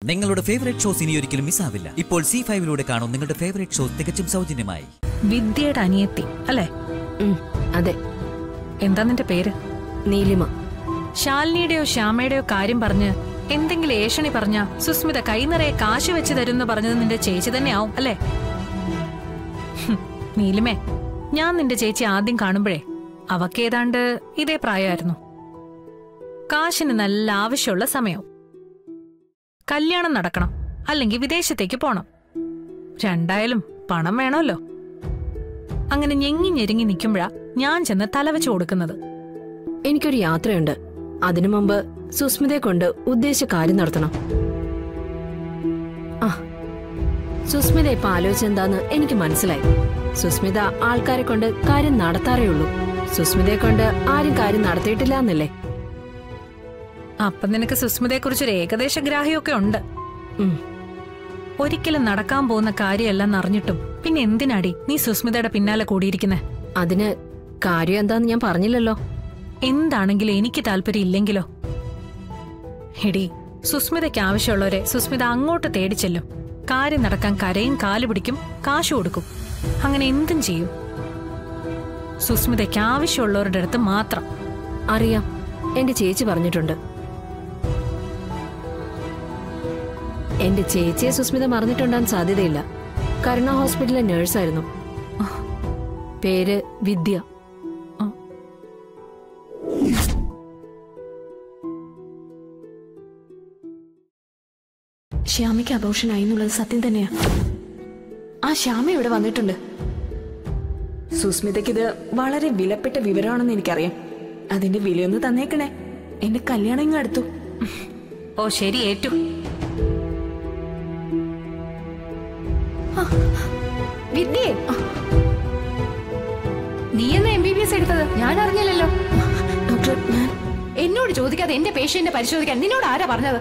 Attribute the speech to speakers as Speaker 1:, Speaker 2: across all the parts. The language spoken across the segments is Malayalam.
Speaker 1: നിങ്ങളുടെ ഫേവറേറ്റ് ഷോസ് ഇനി ഒരിക്കലും മിസ്സാവില്ല ഇപ്പോൾ സി ഫൈവിലൂടെ കാണും നിങ്ങളുടെ ഫേവറേറ്റ് ഷോസ് തികച്ചും സൗജന്യമായി
Speaker 2: വിദ്യയുടെ അനിയത്തി അല്ലേ
Speaker 3: ഉം, അതെ
Speaker 2: എന്താ നിന്റെ പേര്
Speaker 3: നീലിമ
Speaker 2: ശാലിനിയുടെയോ ശ്യാമയുടെയോ കാര്യം പറഞ്ഞ് എന്തെങ്കിലും ഏഷണി പറഞ്ഞ സുസ്മിത കൈനിറയെ കാശ് വെച്ച് തരുമെന്ന് പറഞ്ഞത് നിന്റെ ചേച്ചി തന്നെയാവും അല്ലേ ഹും, നീലിമേ ഞാൻ നിന്റെ ചേച്ചി ആദ്യം കാണുമ്പോഴേ അവക്കേതാണ്ട് ഇതേ പ്രായമായിരുന്നു കാശിന് നല്ല ആവശ്യമുള്ള സമയവും കല്യാണം നടക്കണം അല്ലെങ്കിൽ വിദേശത്തേക്ക് പോണം രണ്ടായാലും പണം വേണമല്ലോ അങ്ങനെ ഞെങ്ങി ഞെരുങ്ങി നിൽക്കുമ്പോഴാ ഞാൻ ചെന്ന് തലവെച്ച് കൊടുക്കുന്നത്
Speaker 3: എനിക്കൊരു യാത്രയുണ്ട് അതിനു മുമ്പ് സുസ്മിതയെ കൊണ്ട് ഉദ്ദേശിച്ച കാര്യം നടത്തണം ആ സുസ്മിത ഇപ്പൊ ആലോചിച്ചെന്താന്ന് എനിക്ക് മനസ്സിലായി സുസ്മിത ആൾക്കാരെ കൊണ്ട് കാര്യം നടത്താറേ ഉള്ളൂ സുസ്മിതയെ കൊണ്ട് ആരും കാര്യം നടത്തിയിട്ടില്ല എന്നല്ലേ
Speaker 2: അപ്പൊ നിനക്ക് സുസ്മിതയെക്കുറിച്ചൊരു ഏകദേശ ഗ്രാഹ്യമൊക്കെ ഉണ്ട്
Speaker 3: ഉം.
Speaker 2: ഒരിക്കലും നടക്കാൻ പോകുന്ന കാര്യമെല്ലാം അറിഞ്ഞിട്ടും പിന്നെ എന്തിനാടി നീ സുസ്മിതയുടെ പിന്നാലെ കൂടിയിരിക്കുന്നെ
Speaker 3: അതിന് കാര്യം എന്താന്ന് ഞാൻ പറഞ്ഞില്ലല്ലോ
Speaker 2: എന്താണെങ്കിലും എനിക്ക് താല്പര്യം ഇല്ലെങ്കിലോ എടി സുസ്മിതയ്ക്ക് ആവശ്യമുള്ളവരെ സുസ്മിത അങ്ങോട്ട് തേടി ചെല്ലും കാര്യം നടക്കാൻ കരയും കാല് പിടിക്കും കാശ് കൊടുക്കും അങ്ങനെ എന്തും ചെയ്യും സുസ്മിതയ്ക്ക് ആവശ്യമുള്ളവരുടെ അടുത്ത് മാത്രം
Speaker 3: അറിയാം എന്റെ ചേച്ചി പറഞ്ഞിട്ടുണ്ട് എന്റെ ചേച്ചിയെ സുസ്മിത മറന്നിട്ടുണ്ടാൻ സാധ്യതയില്ല കരുണ ഹോസ്പിറ്റലിലെ നേഴ്സായിരുന്നു പേര് വിദ്യ
Speaker 4: ശ്യാമയ്ക്ക് അബോഷനായി എന്നുള്ളത് സത്യം തന്നെയാ ആ ശ്യാമ ഇവിടെ വന്നിട്ടുണ്ട് സുസ്മിതയ്ക്ക് ഇത് വളരെ വിലപ്പെട്ട വിവരമാണെന്ന് എനിക്കറിയാം അതിന്റെ വിലയൊന്ന് തന്നേക്കണേ എന്റെ കല്യാണം ഇങ്ങ് അടുത്തു
Speaker 2: ഓ ശരി ഏറ്റു
Speaker 5: വിദ്യേ നീ എന്നാ എം ബി ബി എസ് എടുത്തത് ഞാൻ അറിഞ്ഞില്ലല്ലോ
Speaker 4: ഡോക്ടർ ഞാൻ
Speaker 5: എന്നോട് ചോദിക്കാതെ എന്റെ പേഷ്യന്റിനെ പരിശോധിക്കാൻ നിന്നോട് ആരാ പറഞ്ഞത്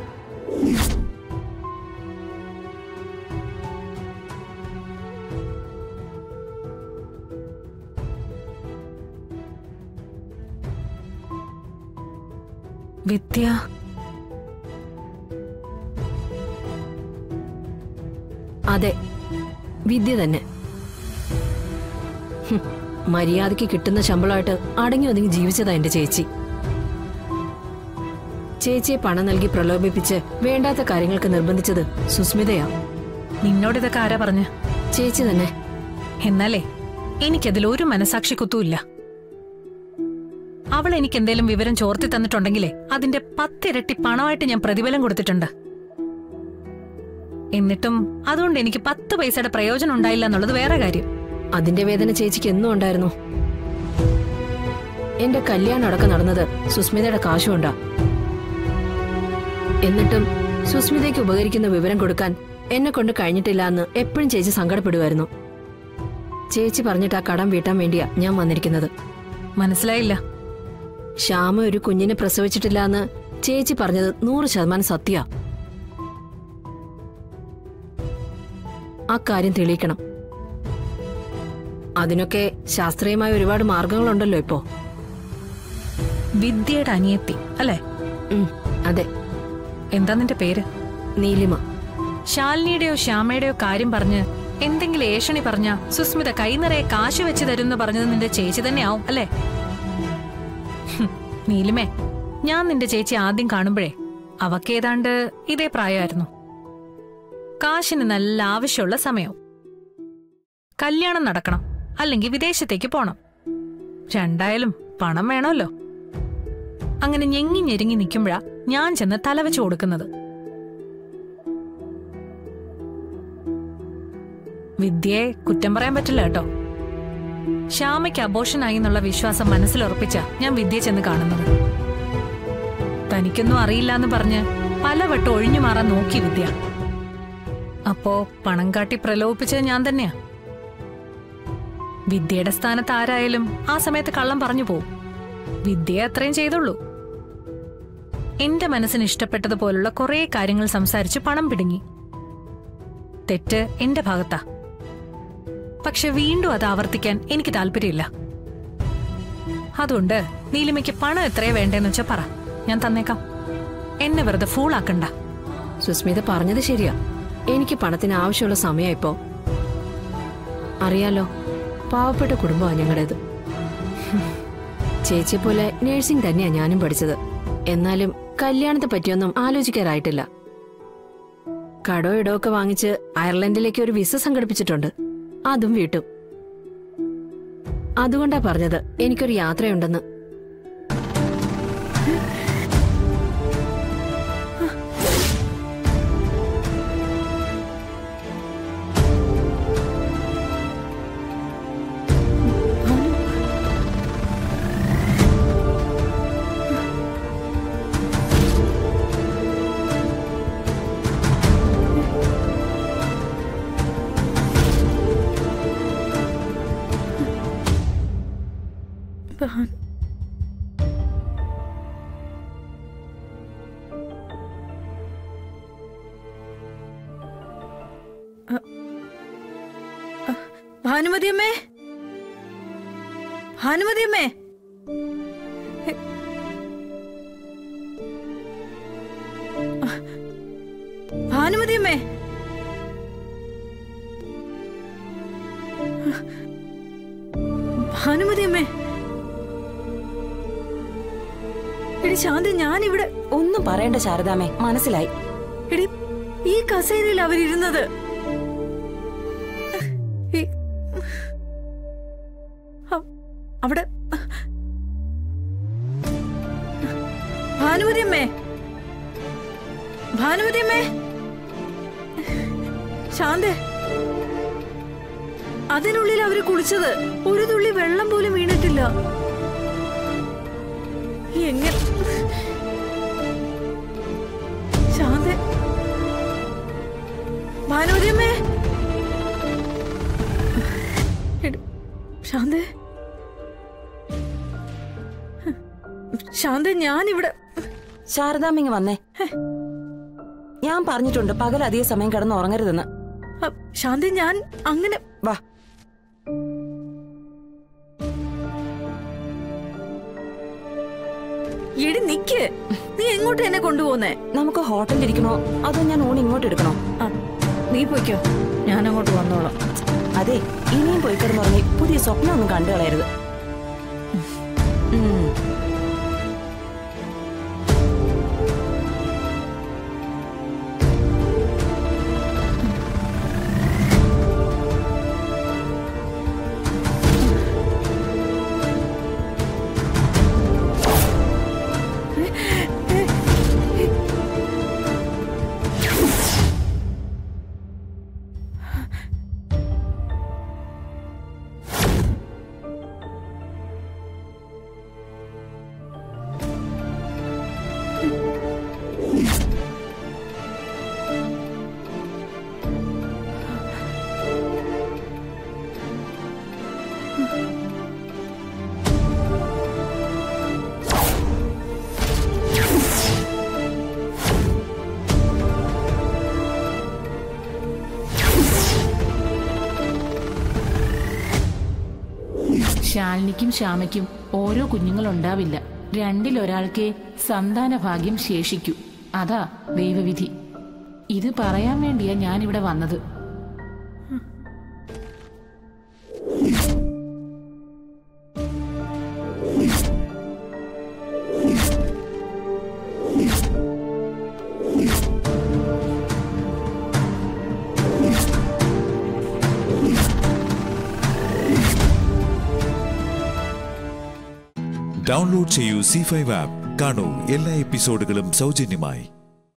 Speaker 2: വിദ്യ
Speaker 3: അതെ വിദ്യ തന്നെ ഹും, മര്യാദയ്ക്ക് കിട്ടുന്ന ശമ്പളമായിട്ട് അടങ്ങി ഒതുങ്ങി ജീവിച്ചതാ എന്റെ ചേച്ചി ചേച്ചിയെ പണം നൽകി പ്രലോഭിപ്പിച്ച് വേണ്ടാത്ത കാര്യങ്ങൾക്ക് നിർബന്ധിച്ചത് സുസ്മിതയാ
Speaker 2: നിന്നോട് ഇതൊക്കെ ആരാ പറഞ്ഞ
Speaker 3: ചേച്ചി തന്നെ
Speaker 2: എന്നാലേ എനിക്കതിൽ ഒരു മനസാക്ഷി കുത്തുമില്ല അവൾ എനിക്ക് എന്തേലും വിവരം ചോർത്തി തന്നിട്ടുണ്ടെങ്കിലേ അതിന്റെ പത്തിരട്ടി പണമായിട്ട് ഞാൻ പ്രതിഫലം കൊടുത്തിട്ടുണ്ട് എന്നിട്ടും അതുകൊണ്ട് എനിക്ക് പത്ത് പൈസയുടെ പ്രയോജനം ഉണ്ടായില്ല എന്നുള്ളത് വേറെ കാര്യം
Speaker 3: അതിന്റെ വേദന ചേച്ചിക്ക് എന്നും ഉണ്ടായിരുന്നു എന്റെ കല്യാണം അടക്കം നടന്നത് സുസ്മിതയുടെ കാശുകൊണ്ടാ എന്നിട്ടും സുസ്മിതയ്ക്ക് ഉപകരിക്കുന്ന വിവരം കൊടുക്കാൻ എന്നെ കൊണ്ട് കഴിഞ്ഞിട്ടില്ല എന്ന് എപ്പോഴും ചേച്ചി സങ്കടപ്പെടുമായിരുന്നു ചേച്ചി പറഞ്ഞിട്ട് ആ കടം വീട്ടാൻ വേണ്ടിയാ ഞാൻ വന്നിരിക്കുന്നത്
Speaker 2: മനസ്സിലായില്ല
Speaker 3: ശ്യാമ ഒരു കുഞ്ഞിനെ പ്രസവിച്ചിട്ടില്ല എന്ന് ചേച്ചി പറഞ്ഞത് നൂറ് ശതമാനം സത്യ ആ കാര്യം തെളിയിക്കണം അതിനൊക്കെ ശാസ്ത്രീയമായ ഒരുപാട് മാർഗങ്ങളുണ്ടല്ലോ ഇപ്പോ
Speaker 2: വിദ്യയുടെ അനിയത്തി അല്ലേ
Speaker 3: ഉം, അതെ
Speaker 2: എന്താ നിന്റെ പേര്
Speaker 3: നീലിമ
Speaker 2: ശാലിനിയുടെയോ ശ്യാമയുടെയോ കാര്യം പറഞ്ഞ് എന്തെങ്കിലും ഏഷണി പറഞ്ഞ സുസ്മിത കൈനിറയെ കാശ് വെച്ച് തരുമെന്ന് പറഞ്ഞത് നിന്റെ ചേച്ചി തന്നെയാവും അല്ലേ ഹും, നീലിമേ ഞാൻ നിന്റെ ചേച്ചി ആദ്യം കാണുമ്പോഴേ അവക്കേതാണ്ട് ഇതേ പ്രായമായിരുന്നു കാശിന് നല്ല ആവശ്യമുള്ള സമയവും കല്യാണം നടക്കണം അല്ലെങ്കിൽ വിദേശത്തേക്ക് പോണം രണ്ടായാലും പണം വേണമല്ലോ അങ്ങനെ ഞെങ്ങി ഞെരുങ്ങി നിൽക്കുമ്പോഴാ ഞാൻ ചെന്ന് തലവെച്ച് കൊടുക്കുന്നത് വിദ്യയെ കുറ്റം പറയാൻ പറ്റില്ല കേട്ടോ ശ്യാമയ്ക്ക് അബോഷനായി എന്നുള്ള വിശ്വാസം മനസ്സിലുറപ്പിച്ച ഞാൻ വിദ്യ ചെന്ന് കാണുന്നത് തനിക്കൊന്നും അറിയില്ല എന്ന് പറഞ്ഞ് പലവട്ടം ഒഴിഞ്ഞു മാറാൻ നോക്കി വിദ്യ അപ്പോ പണം കാട്ടി പ്രലോഭിപ്പിച്ചത് ഞാൻ തന്നെയാ വിദ്യയുടെ സ്ഥാനത്ത് ആരായാലും ആ സമയത്ത് കള്ളം പറഞ്ഞു പോവും വിദ്യ അത്രയും ചെയ്തുള്ളൂ എന്റെ മനസ്സിന് ഇഷ്ടപ്പെട്ടതുപോലുള്ള കുറേ കാര്യങ്ങൾ സംസാരിച്ച് പണം പിടുങ്ങി തെറ്റ് എന്റെ ഭാഗത്താ പക്ഷെ വീണ്ടും അത് ആവർത്തിക്കാൻ എനിക്ക് താല്പര്യമില്ല അതുകൊണ്ട് നീലിമയ്ക്ക് പണം എത്രയാ വേണ്ടേന്ന് വെച്ചാ പറ ഞാൻ തന്നേക്കാം എന്നെ വെറുതെ ഫൂളാക്കണ്ട
Speaker 3: സുസ്മിത പറഞ്ഞത് ശരിയാ എനിക്ക് പണത്തിന് ആവശ്യമുള്ള സമയം ഇപ്പോ അറിയാലോ പാവപ്പെട്ട കുടുംബമാണ് ഞങ്ങളുടേത് ചേച്ചിയെ പോലെ നേഴ്സിംഗ് തന്നെയാ ഞാനും പഠിച്ചത് എന്നാലും കല്യാണത്തെ പറ്റിയൊന്നും ആലോചിക്കാറായിട്ടില്ല കടോ ഇടോ ഒക്കെ വാങ്ങിച്ച് അയർലൻഡിലേക്ക് ഒരു വിസ സംഘടിപ്പിച്ചിട്ടുണ്ട് അതും വീട്ടും അതുകൊണ്ടാ പറഞ്ഞത് എനിക്കൊരു യാത്രയുണ്ടെന്ന്
Speaker 6: ഭാനുമതി അമ്മേ ഭാനുമതി അമ്മേ ഭാനുമതി അമ്മേ ഭാനുമതി അമ്മേ എടി ശാന്തി ഞാനിവിടെ
Speaker 4: ഒന്നും പറയണ്ട ശാരദാമേ മനസ്സിലായി
Speaker 6: എടി ഈ കസേരയിൽ അവരിരുന്നത് ഈ- അവ- അവിടെ ഭാനുമതി അമ്മേ ഭാനുമതി അമ്മേ ശാന്തേ അതിനുള്ളിൽ അവര് കുളിച്ചത് ഒരു തുള്ളി വെള്ളം പോലും വീണിട്ടില്ല എങ്ങനെ ശാന്തേ ഭാനുമതിയമ്മേ എടി, ശാന്തേ ശാന്ത ഞാനിവിടെ
Speaker 4: ശാരദാമ്മിങ് വന്നേ ഞാൻ പറഞ്ഞിട്ടുണ്ട് പകൽ അധിക സമയം കിടന്ന് ഉറങ്ങരുതെന്ന്
Speaker 6: അ, ശാന്ത ഞാൻ അങ്ങനെ
Speaker 4: വാ
Speaker 6: എടി നിക്ക് നീ എങ്ങോട്ട് എന്നെ കൊണ്ടുപോകുന്നേ
Speaker 4: നമുക്ക് ഹോട്ടലിൽ ഇരിക്കണോ അതോ ഞാൻ ഊണ് ഇങ്ങോട്ട് എടുക്കണോ
Speaker 6: ആ നീ പോയിക്കോ ഞാൻ അങ്ങോട്ട് വന്നോളാം
Speaker 4: അതെ ഇനിയും പോയി കിടന്നുറങ്ങി പുതിയ സ്വപ്നം ഒന്നും കണ്ടു കളയരുത് ഉം.
Speaker 7: ശാലിനിക്കും ശ്യാമയ്ക്കും ഓരോ കുഞ്ഞുങ്ങളുണ്ടാവില്ല രണ്ടിലൊരാൾക്കേ സന്താന ഭാഗ്യം ശേഷിക്കൂ അതാ ദൈവവിധി ഇത് പറയാൻ വേണ്ടിയാ ഞാനിവിടെ വന്നത്
Speaker 8: ഡൗൺലോഡ് ചെയ്യൂ സി ഫൈവ് ആപ്പ് കാണൂ എല്ലാ എപ്പിസോഡുകളും സൗജന്യമായി